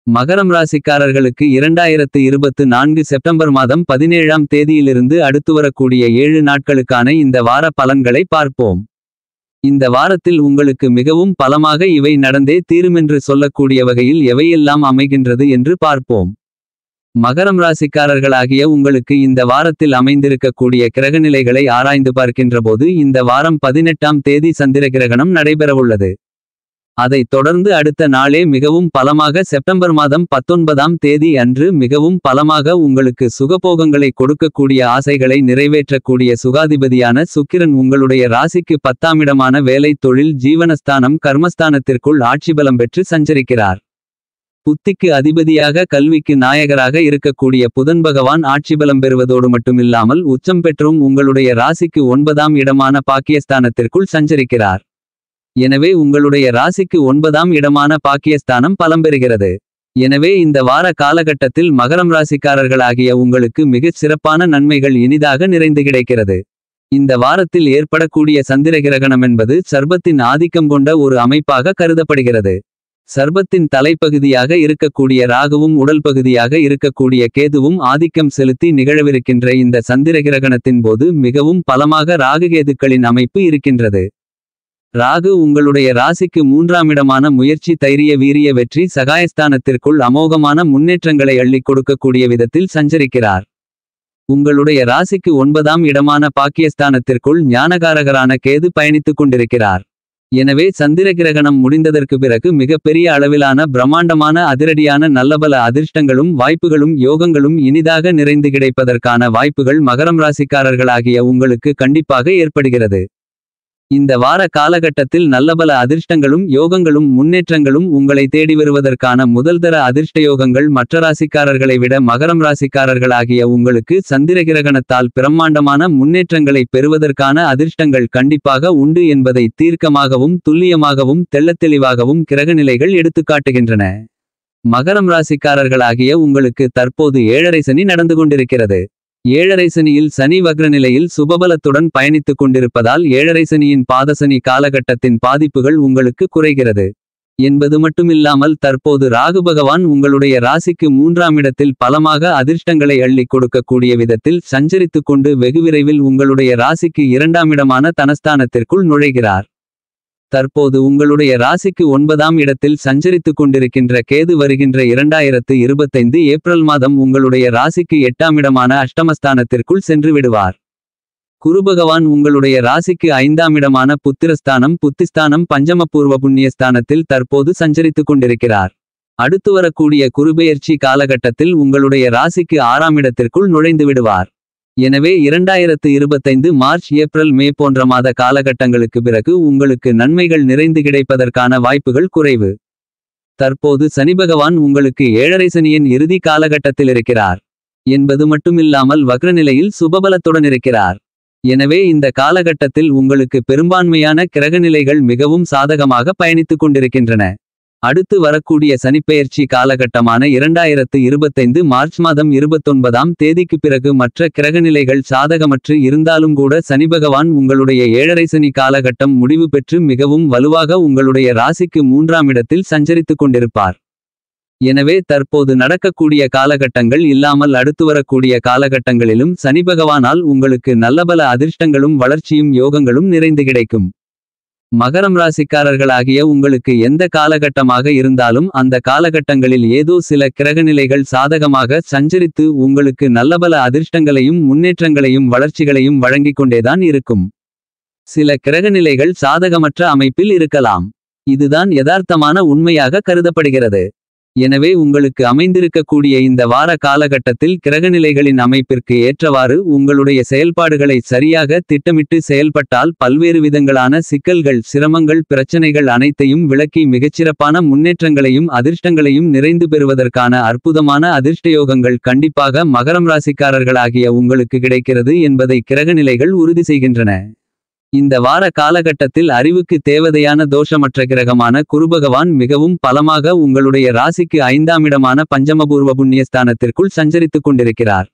மகரம் ராசிக்காரர்களுக்கு இரண்டாயிரத்து இருபத்து நான்கு செப்டம்பர் மாதம் பதினேழாம் தேதியிலிருந்து அடுத்து வரக்கூடிய ஏழு நாட்களுக்கான இந்த வார பலன்களை பார்ப்போம். இந்த வாரத்தில் உங்களுக்கு மிகவும் பலமாக இவை நடந்தே தீருமென்று சொல்லக்கூடிய வகையில் எவையெல்லாம் அமைகின்றது என்று பார்ப்போம். மகரம் ராசிக்காரர்களாகிய உங்களுக்கு இந்த வாரத்தில் அமைந்திருக்கக்கூடிய கிரகநிலைகளை ஆராய்ந்து பார்க்கின்றபோது இந்த வாரம் பதினெட்டாம் தேதி சந்திர கிரகணம் நடைபெறவுள்ளது. அதைத் தொடர்ந்து அடுத்த நாளே மிகவும் பலமாக செப்டம்பர் மாதம் பத்தொன்பதாம் தேதி அன்று மிகவும் பலமாக உங்களுக்கு சுகபோகங்களை கொடுக்கக்கூடிய ஆசைகளை நிறைவேற்றக்கூடிய சுகாதிபதியான சுக்கிரன் உங்களுடைய ராசிக்கு பத்தாமிடமான வேலை தொழில் ஜீவனஸ்தானம் கர்மஸ்தானத்திற்குள் ஆட்சிபலம் பெற்று சஞ்சரிக்கிறார். புத்திக்கு அதிபதியாக கல்விக்கு நாயகராக இருக்கக்கூடிய புதன் பகவான் ஆட்சிபலம் பெறுவதோடு மட்டுமில்லாமல் உச்சம் பெற்றும் உங்களுடைய ராசிக்கு ஒன்பதாம் இடமான பாக்கியஸ்தானத்திற்குள் சஞ்சரிக்கிறார். எனவே உங்களுடைய ராசிக்கு ஒன்பதாம் இடமான பாக்கியஸ்தானம் பலம் பெறுகிறது. எனவே இந்த வார காலகட்டத்தில் மகரம் ராசிக்காரர்களாகிய உங்களுக்கு மிகச் சிறப்பான நன்மைகள் இனிதாக நிறைந்து கிடைக்கிறது. இந்த வாரத்தில் ஏற்படக்கூடிய சந்திர கிரகணம் என்பது சர்பத்தின் ஆதிக்கம் கொண்ட ஒரு அமைப்பாக கருதப்படுகிறது. சர்பத்தின் தலைப்பகுதியாக இருக்கக்கூடிய ராகுவும் உடல் பகுதியாக இருக்கக்கூடிய கேதுவும் ஆதிக்கம் செலுத்தி நிகழவிருக்கின்ற இந்த சந்திர கிரகணத்தின் போது மிகவும் பலமாக ராகுகேதுக்களின் அமைப்பு இருக்கின்றது. ராகு உங்களுடைய ராசிக்கு மூன்றாமிடமான முயற்சி தைரிய வீரிய வெற்றி சகாயஸ்தானத்திற்குள் அமோகமான முன்னேற்றங்களை அள்ளிக் கொடுக்கக்கூடிய விதத்தில் சஞ்சரிக்கிறார். உங்களுடைய ராசிக்கு ஒன்பதாம் இடமான பாக்கியஸ்தானத்திற்குள் ஞானகாரகரான கேது பயணித்துக் கொண்டிருக்கிறார். எனவே சந்திர கிரகணம் முடிந்ததற்கு பிறகு மிகப்பெரிய அளவிலான பிரம்மாண்டமான அதிரடியான நல்லபல அதிர்ஷ்டங்களும் வாய்ப்புகளும் யோகங்களும் இனிதாக நிறைந்து கிடைப்பதற்கான வாய்ப்புகள் மகரம் ராசிக்காரர்களாகிய உங்களுக்கு கண்டிப்பாக ஏற்படுகிறது. இந்த வார காலகட்டத்தில் நல்லபல அதிர்ஷ்டங்களும் யோகங்களும் முன்னேற்றங்களும் உங்களை தேடி வருவதற்கான முதல்தர அதிர்ஷ்டயோகங்கள் மற்ற ராசிக்காரர்களை விட மகரம் ராசிக்காரர்களாகிய உங்களுக்கு சந்திர கிரகணத்தால் பிரம்மாண்டமான முன்னேற்றங்களை பெறுவதற்கான அதிர்ஷ்டங்கள் கண்டிப்பாக உண்டு என்பதை தீர்க்கமாகவும் துல்லியமாகவும் தெள்ளத்தெளிவாகவும் கிரகநிலைகள் எடுத்துக்காட்டுகின்றன. மகரம் ராசிக்காரர்களாகிய உங்களுக்கு தற்போது ஏழரை சனி நடந்து கொண்டிருக்கிறது. ஏழரை சனியில் சனி வக்ரநிலையில் சுபபலத்துடன் பயணித்துக் கொண்டிருப்பதால் ஏழரை சனியின் பாதசனி காலகட்டத்தின் பாதிப்புகள் உங்களுக்கு குறைகிறது. என்பது மட்டுமில்லாமல் தற்போது ராகு பகவான் உங்களுடைய ராசிக்கு மூன்றாமிடத்தில் பலமாக அதிர்ஷ்டங்களை அள்ளிக் கொடுக்கக்கூடிய விதத்தில் சஞ்சரித்துக் கொண்டு வெகுவிரைவில் உங்களுடைய ராசிக்கு இரண்டாமிடமான தனஸ்தானத்திற்குள் நுழைகிறார். தற்போது உங்களுடைய ராசிக்கு ஒன்பதாம் இடத்தில் சஞ்சரித்துக் கொண்டிருக்கின்ற கேது வருகின்ற இரண்டாயிரத்து இருபத்தைந்து ஏப்ரல் மாதம் உங்களுடைய ராசிக்கு எட்டாமிடமான அஷ்டமஸ்தானத்திற்குள் சென்று விடுவார். குருபகவான் உங்களுடைய ராசிக்கு ஐந்தாமிடமான புத்திரஸ்தானம் புத்திஸ்தானம் பஞ்சமபூர்வ புண்ணியஸ்தானத்தில் தற்போது சஞ்சரித்துக் கொண்டிருக்கிறார். அடுத்து வரக்கூடிய குருபெயர்ச்சி காலகட்டத்தில் உங்களுடைய ராசிக்கு ஆறாமிடத்திற்குள் நுழைந்து விடுவார். எனவே இரண்டாயிரத்து இருபத்தைந்து மார்ச் ஏப்ரல் மே போன்ற மாத காலகட்டங்களுக்கு பிறகு உங்களுக்கு நன்மைகள் நிறைந்து கிடைப்பதற்கான வாய்ப்புகள் குறைவு. தற்போது சனிபகவான் உங்களுக்கு ஏழரை சனியின் இறுதி காலகட்டத்தில் இருக்கிறார். என்பது மட்டுமில்லாமல் வக்ரநிலையில் சுபபலத்துடன் இருக்கிறார். எனவே இந்த காலகட்டத்தில் உங்களுக்கு பெரும்பான்மையான கிரகநிலைகள் மிகவும் சாதகமாக பயணித்துக் கொண்டிருக்கின்றன. அடுத்து வரக்கூடிய சனிப்பெயர்ச்சி காலகட்டமான இரண்டாயிரத்து இருபத்தைந்து மார்ச் மாதம் இருபத்தொன்பதாம் தேதிக்கு பிறகு மற்ற கிரகநிலைகள் சாதகமற்று இருந்தாலும் கூட சனிபகவான் உங்களுடைய ஏழரை சனி காலகட்டம் முடிவு பெற்று மிகவும் வலுவாக உங்களுடைய ராசிக்கு மூன்றாம் இடத்தில் சஞ்சரித்துக் கொண்டிருப்பார். எனவே தற்போது நடக்கக்கூடிய காலகட்டங்கள் இல்லாமல் அடுத்து வரக்கூடிய காலகட்டங்களிலும் சனிபகவானால் உங்களுக்கு நல்லபல அதிர்ஷ்டங்களும் வளர்ச்சியும் யோகங்களும் நிறைந்து கிடைக்கும். மகரம் ராசிக்காரர்களாகிய உங்களுக்கு எந்த காலகட்டமாக இருந்தாலும் அந்த காலகட்டங்களில் ஏதோ சில கிரகநிலைகள் சாதகமாக சஞ்சரித்து உங்களுக்கு நல்லபல அதிர்ஷ்டங்களையும் முன்னேற்றங்களையும் வளர்ச்சிகளையும் வழங்கிக் கொண்டேதான் இருக்கும். சில கிரகநிலைகள் சாதகமற்ற அமைப்பில் இருக்கலாம். இதுதான் யதார்த்தமான உண்மையாக கருதப்படுகிறது. எனவே உங்களுக்கு அமைந்திருக்கக்கூடிய இந்த வார காலகட்டத்தில் கிரகநிலைகளின் அமைப்பிற்கு ஏற்றவாறு உங்களுடைய செயல்பாடுகளை சரியாக திட்டமிட்டு செயல்பட்டால் பல்வேறு விதங்களான சிக்கல்கள் சிரமங்கள் பிரச்சனைகள் அனைத்தையும் விளக்கி மிகச்சிறப்பான முன்னேற்றங்களையும் அதிர்ஷ்டங்களையும் நிறைந்து பெறுவதற்கான அற்புதமான அதிர்ஷ்டயோகங்கள் கண்டிப்பாக மகரம் ராசிக்காரர்களாகிய உங்களுக்கு கிடைக்கிறது என்பதை கிரகநிலைகள் உறுதி செய்கின்றன. இந்த வார காலகட்டத்தில் அறிவுக்கு தேவதையான தோஷமற்ற கிரகமான குருபகவான் மிகவும் பலமாக உங்களுடைய ராசிக்கு ஐந்தாமிடமான பஞ்சமபூர்வ புண்ணியஸ்தானத்திற்குள் சஞ்சரித்துக் கொண்டிருக்கிறார்.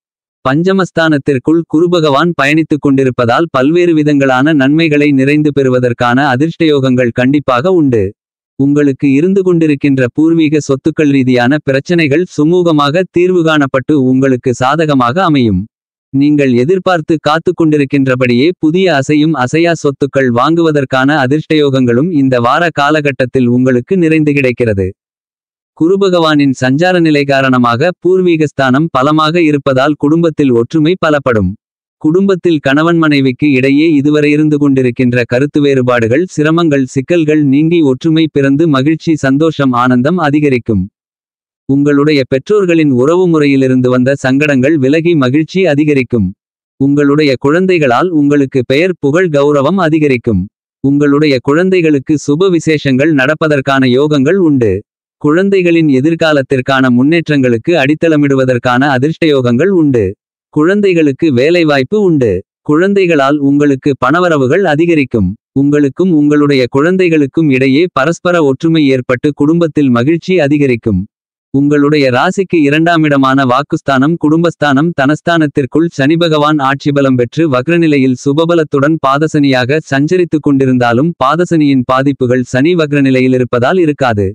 பஞ்சமஸ்தானத்திற்குள் குருபகவான் பயணித்துக் கொண்டிருப்பதால் பல்வேறு விதங்களான நன்மைகளை நிறைந்து பெறுவதற்கான அதிர்ஷ்டயோகங்கள் கண்டிப்பாக உண்டு. உங்களுக்கு இருந்து கொண்டிருக்கின்ற பூர்வீக சொத்துக்கள் ரீதியான பிரச்சனைகள் சுமூகமாக தீர்வு காணப்பட்டு உங்களுக்கு சாதகமாக அமையும் நீங்கள் எதிர்பார்த்து காத்து கொண்டிருக்கின்றபடியே புதிய அசையும் அசையா சொத்துக்கள் வாங்குவதற்கான அதிர்ஷ்டயோகங்களும் இந்த வார காலகட்டத்தில் உங்களுக்கு நிறைந்து கிடைக்கிறது குருபகவானின் சஞ்சார நிலை காரணமாக பூர்வீகஸ்தானம் பலமாக இருப்பதால் குடும்பத்தில் ஒற்றுமை பலப்படும் குடும்பத்தில் கணவன் மனைவிக்கு இடையே இதுவரை இருந்து கொண்டிருக்கின்ற கருத்து வேறுபாடுகள் சிரமங்கள் சிக்கல்கள் நீங்கி ஒற்றுமை பிறந்து மகிழ்ச்சி சந்தோஷம் ஆனந்தம் அதிகரிக்கும் உங்களுடைய பெற்றோர்களின் உறவு முறையிலிருந்து வந்த சங்கடங்கள் விலகி மகிழ்ச்சி அதிகரிக்கும் உங்களுடைய குழந்தைகளால் உங்களுக்கு பெயர் புகழ் கௌரவம் அதிகரிக்கும் உங்களுடைய குழந்தைகளுக்கு சுப விசேஷங்கள் நடப்பதற்கான யோகங்கள் உண்டு குழந்தைகளின் எதிர்காலத்திற்கான முன்னேற்றங்களுக்கு அடித்தளமிடுவதற்கான அதிர்ஷ்டயோகங்கள் உண்டு குழந்தைகளுக்கு வேலைவாய்ப்பு உண்டு குழந்தைகளால் உங்களுக்கு பணவரவுகள் அதிகரிக்கும் உங்களுக்கும் உங்களுடைய குழந்தைகளுக்கும் இடையே பரஸ்பர ஒற்றுமை ஏற்பட்டு குடும்பத்தில் மகிழ்ச்சி அதிகரிக்கும் உங்களுடைய ராசிக்கு இரண்டாமிடமான வாக்குஸ்தானம் குடும்பஸ்தானம் தனஸ்தானத்திற்குள் சனி பகவான் ஆட்சி பலம் பெற்று வக்ரநிலையில் சுபபலத்துடன் பாதசனியாக சஞ்சரித்துக் கொண்டிருந்தாலும் பாதசனியின் பாதிப்புகள் சனி வக்ரநிலையில் இருப்பதால் இருக்காது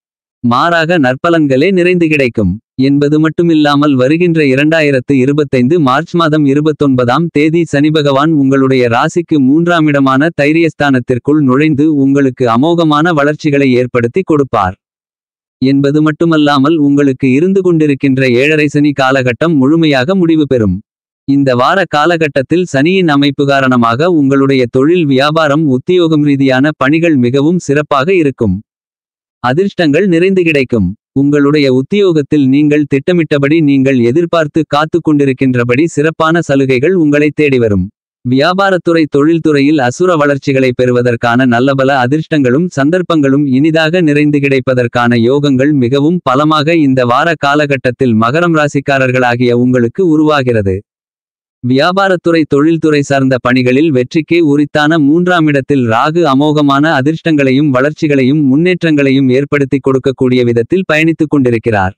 மாறாக நற்பலன்களே நிறைந்து கிடைக்கும் என்பது மட்டுமில்லாமல் வருகின்ற இரண்டாயிரத்து இருபத்தைந்து மார்ச் மாதம் இருபத்தொன்பதாம் தேதி சனி பகவான் உங்களுடைய ராசிக்கு மூன்றாமிடமான தைரியஸ்தானத்திற்குள் நுழைந்து உங்களுக்கு அமோகமான வளர்ச்சிகளை ஏற்படுத்தி கொடுப்பார் என்பது மட்டுமல்லாமல் உங்களுக்கு இருந்து கொண்டிருக்கின்ற ஏழரை சனி காலகட்டம் முழுமையாக முடிவு பெறும் இந்த வார காலகட்டத்தில் சனியின் அமைப்பு காரணமாக உங்களுடைய தொழில் வியாபாரம் உத்தியோகம் ரீதியான பணிகள் மிகவும் சிறப்பாக இருக்கும் அதிர்ஷ்டங்கள் நிறைந்து கிடைக்கும் உங்களுடைய உத்தியோகத்தில் நீங்கள் திட்டமிட்டபடி நீங்கள் எதிர்பார்த்து காத்து கொண்டிருக்கின்றபடி சிறப்பான சலுகைகள் உங்களை தேடி வரும் வியாபாரத்துறை தொழில்துறையில் அசுர வளர்ச்சிகளை பெறுவதற்கான நல்லபல அதிர்ஷ்டங்களும் சந்தர்ப்பங்களும் இனிதாக நிறைந்து கிடைப்பதற்கான யோகங்கள் மிகவும் பலமாக இந்த வார காலகட்டத்தில் மகரம் ராசிக்காரர்களாகிய உங்களுக்கு உருவாகிறது வியாபாரத்துறை தொழில்துறை சார்ந்த பணிகளில் வெற்றிக்கே உரித்தான மூன்றாம் இடத்தில் ராகு அமோகமான அதிர்ஷ்டங்களையும் வளர்ச்சிகளையும் முன்னேற்றங்களையும் ஏற்படுத்தி கொடுக்கக்கூடிய விதத்தில் பயணித்துக் கொண்டிருக்கிறார்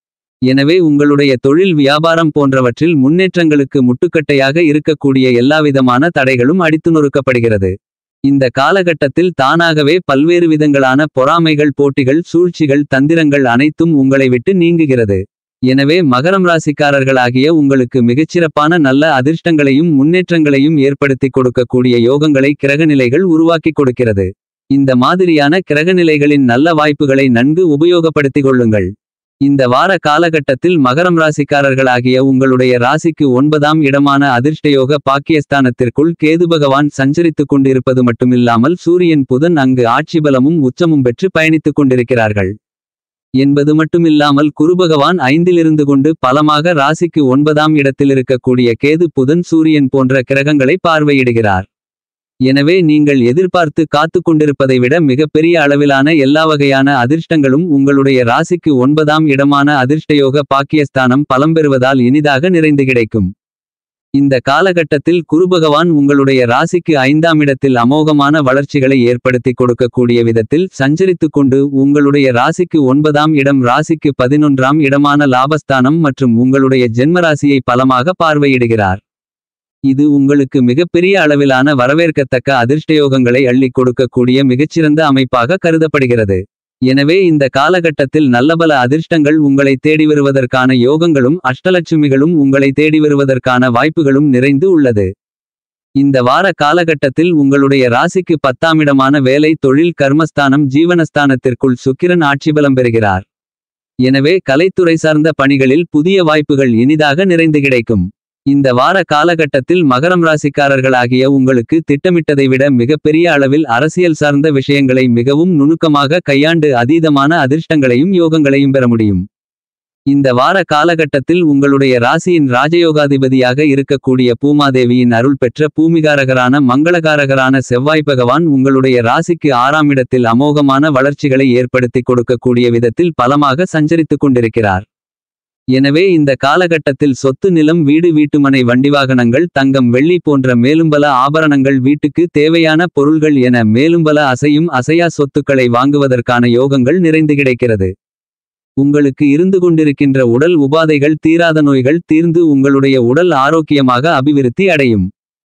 எனவே உங்களுடைய தொழில் வியாபாரம் போன்றவற்றில் முன்னேற்றங்களுக்கு முட்டுக்கட்டையாக இருக்கக்கூடிய எல்லாவிதமான தடைகளும் அடித்து நொறுக்கப்படுகிறது இந்த காலகட்டத்தில் தானாகவே பல்வேறு விதங்களான பொறாமைகள் போட்டிகள் சூழ்ச்சிகள் தந்திரங்கள் அனைத்தும் உங்களை விட்டு நீங்குகிறது எனவே மகரம் ராசிக்காரர்களாகிய உங்களுக்கு மிகச்சிறப்பான நல்ல அதிர்ஷ்டங்களையும் முன்னேற்றங்களையும் ஏற்படுத்தி கொடுக்கக்கூடிய யோகங்களை கிரகநிலைகள் உருவாக்கி கொடுக்கிறது இந்த மாதிரியான கிரகநிலைகளின் நல்ல வாய்ப்புகளை நன்கு உபயோகப்படுத்திக் கொள்ளுங்கள் இந்த வார காலகட்டத்தில் மகரம் ராசிக்காரர்களாகிய உங்களுடைய ராசிக்கு ஒன்பதாம் இடமான அதிர்ஷ்டயோக பாக்கியஸ்தானத்திற்குள் கேது பகவான் சஞ்சரித்துக் கொண்டிருப்பது மட்டுமில்லாமல் சூரியன் புதன் அங்கு ஆட்சி பலமும் உச்சமும் பெற்று பயணித்துக் கொண்டிருக்கிறார்கள் என்பது மட்டுமில்லாமல் குருபகவான் ஐந்திலிருந்து கொண்டு பலமாக ராசிக்கு ஒன்பதாம் இடத்தில் இருக்கக்கூடிய கேது புதன் சூரியன் போன்ற கிரகங்களை பார்வையிடுகிறார் எனவே நீங்கள் எதிர்பார்த்து காத்து கொண்டிருப்பதை விட மிகப்பெரிய அளவிலான எல்லா வகையான அதிர்ஷ்டங்களும் உங்களுடைய ராசிக்கு ஒன்பதாம் இடமான அதிர்ஷ்டயோக பாக்கியஸ்தானம் பலம் பெறுவதால் இனிதாக நிறைந்து கிடைக்கும் இந்த காலகட்டத்தில் குருபகவான் உங்களுடைய ராசிக்கு ஐந்தாம் இடத்தில் அமோகமான வளர்ச்சிகளை ஏற்படுத்தி கொடுக்கக்கூடிய விதத்தில் சஞ்சரித்துக் கொண்டு உங்களுடைய ராசிக்கு ஒன்பதாம் இடம் ராசிக்கு பதினொன்றாம் இடமான லாபஸ்தானம் மற்றும் உங்களுடைய ஜென்மராசியை பலமாக பார்வையிடுகிறார் இது உங்களுக்கு மிகப்பெரிய அளவிலான வரவேற்கத்தக்க அதிர்ஷ்டயோகங்களை அள்ளிக் கொடுக்கக்கூடிய மிகச்சிறந்த அமைப்பாக கருதப்படுகிறது எனவே இந்த காலகட்டத்தில் நல்லபல அதிர்ஷ்டங்கள் உங்களை தேடி வருவதற்கான யோகங்களும் அஷ்டலட்சுமிகளும் உங்களை தேடி வருவதற்கான வாய்ப்புகளும் நிறைந்து உள்ளது இந்த வார காலகட்டத்தில் உங்களுடைய ராசிக்கு பத்தாமிடமான வேலை தொழில் கர்மஸ்தானம் ஜீவனஸ்தானத்திற்குள் சுக்கிரன் ஆட்சி பலம் பெறுகிறார் எனவே கலைத்துறை சார்ந்த பணிகளில் புதிய வாய்ப்புகள் இனிதாக நிறைந்து கிடைக்கும் இந்த வார காலகட்டத்தில் மகரம் ராசிக்காரர்களாகிய உங்களுக்கு திட்டமிட்டதை விட மிகப்பெரிய அளவில் அரசியல் சார்ந்த விஷயங்களை மிகவும் நுணுக்கமாக கையாண்டு அதீதமான அதிர்ஷ்டங்களையும் யோகங்களையும் பெற முடியும் இந்த வார காலகட்டத்தில் உங்களுடைய ராசியின் ராஜயோகாதிபதியாக இருக்கக்கூடிய பூமாதேவியின் அருள் பெற்ற பூமிகாரகரான மங்களகாரகரான செவ்வாய் பகவான் உங்களுடைய ராசிக்கு ஆறாம் இடத்தில் அமோகமான வளர்ச்சிகளை ஏற்படுத்தி கொடுக்கக்கூடிய விதத்தில் பலமாக சஞ்சரித்துக் கொண்டிருக்கிறார் எனவே இந்த காலகட்டத்தில் சொத்து நிலம் வீடு வீட்டுமனை வண்டிவாகனங்கள் தங்கம் வெள்ளி போன்ற மேலும்பல ஆபரணங்கள் வீட்டுக்கு தேவையான பொருள்கள் என மேலும்பல அசையும் அசையா சொத்துக்களை வாங்குவதற்கான யோகங்கள் நிறைந்து கிடைக்கிறது உங்களுக்கு இருந்து கொண்டிருக்கின்ற உடல் உபாதைகள் தீராத நோய்கள் தீர்ந்து உங்களுடைய உடல் ஆரோக்கியமாக அபிவிருத்தி அடையும்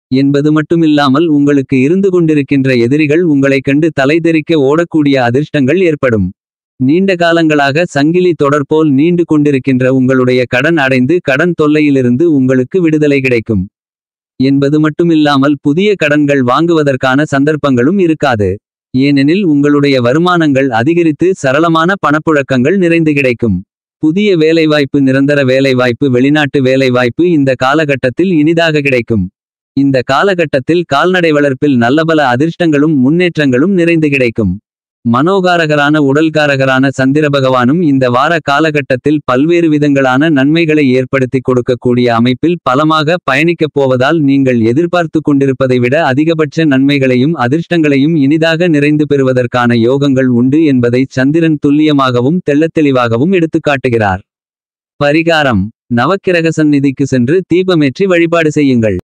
என்பது மட்டுமில்லாமல் உங்களுக்கு இருந்து கொண்டிருக்கின்ற எதிரிகள் உங்களைக் கண்டு தலைதெறிக்க ஓடக்கூடிய அதிர்ஷ்டங்கள் ஏற்படும் நீண்ட காலங்களாக சங்கிலி தொடர் போல் நீண்டு கொண்டிருக்கின்ற உங்களுடைய கடன் அடைந்து கடன் தொல்லையிலிருந்து உங்களுக்கு விடுதலை கிடைக்கும் என்பது மட்டுமில்லாமல் புதிய கடன்கள் வாங்குவதற்கான சந்தர்ப்பங்களும் இருக்காது ஏனெனில் உங்களுடைய வருமானங்கள் அதிகரித்து சரளமான பணப்புழக்கங்கள் நிறைந்து கிடைக்கும் புதிய வேலைவாய்ப்பு நிரந்தர வேலைவாய்ப்பு வெளிநாட்டு வேலைவாய்ப்பு இந்த காலகட்டத்தில் இனிதாக கிடைக்கும் இந்த காலகட்டத்தில் கால்நடை வளர்ப்பில் நல்லபல அதிர்ஷ்டங்களும் முன்னேற்றங்களும் நிறைந்து கிடைக்கும் மனோகாரகரான உடல்காரகரான சந்திர பகவானும் இந்த வார காலகட்டத்தில் பல்வேறு விதங்களான நன்மைகளை ஏற்படுத்திக் கொடுக்கக்கூடிய அமைப்பில் பலமாக பயணிக்கப் போவதால் நீங்கள் எதிர்பார்த்து கொண்டிருப்பதை விட அதிகபட்ச நன்மைகளையும் அதிர்ஷ்டங்களையும் இனிதாக நிறைந்து பெறுவதற்கான யோகங்கள் உண்டு என்பதை சந்திரன் துல்லியமாகவும் தெள்ளத்தெளிவாகவும் எடுத்துக்காட்டுகிறார் பரிகாரம் நவக்கிரக சந்நிதிக்கு சென்று தீபமேற்றி வழிபாடு செய்யுங்கள்